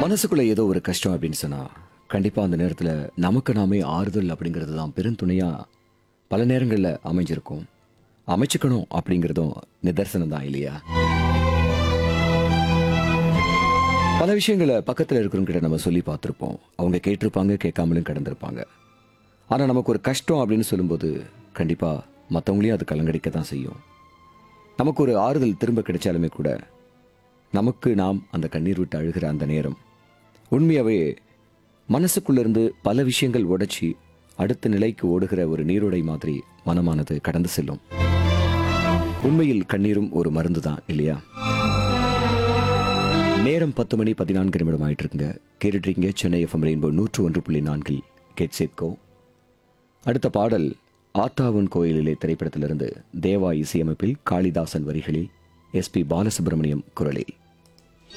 மனசுக்குள்ள ஏதோ ஒரு கஷ்டம் அப்படின்னு சொன்னா கண்டிப்பா அந்த நேரத்துல நமக்கு நாமே ஆறுதல் அப்படிங்கிறது தான் பெருந்துணையா பல நேரங்கள்ல அமைஞ்சிருக்கும் அமைச்சுக்கணும் அப்படிங்கிறதும் நிதர்சனம் தான் இல்லையா பல விஷயங்களை பக்கத்துல இருக்கிறவங்க நம்ம சொல்லி பார்த்துருப்போம் அவங்க கேட்டிருப்பாங்க கேட்காமலும் கடந்திருப்பாங்க ஆனா நமக்கு ஒரு கஷ்டம் அப்படின்னு சொல்லும்போது கண்டிப்பா மற்றவங்களையும் அது கலங்கடிக்க தான் செய்யும் நமக்கு ஒரு ஆறுதல் திரும்ப கிடைச்சாலுமே கூட நமக்கு நாம் அந்த கண்ணீர் விட்டு அழுகிற அந்த நேரம் உண்மையாவே மனசுக்குள்ளிருந்து பல விஷயங்கள் உடைச்சி அடுத்த நிலைக்கு ஓடுகிற ஒரு நீரோடை மாதிரி மனமானது கடந்து செல்லும் உண்மையில் கண்ணீரும் ஒரு மருந்து தான் இல்லையா நேரம் பத்து மணி பதினான்கு நிமிடம் ஆயிட்டு இருக்குங்க கேட்டுட்டீங்க சென்னை எஃப்எம் ரெயின்போ நூற்று ஒன்று புள்ளி நான்கில் கேட் சேர்க்கோ அடுத்த பாடல் ஆத்தாவன் கோயிலிலே திரைப்படத்திலிருந்து தேவா இசையமைப்பில் காளிதாசன் வரிகளில் எஸ்பி பாலசுப்ரமணியம் குரலில்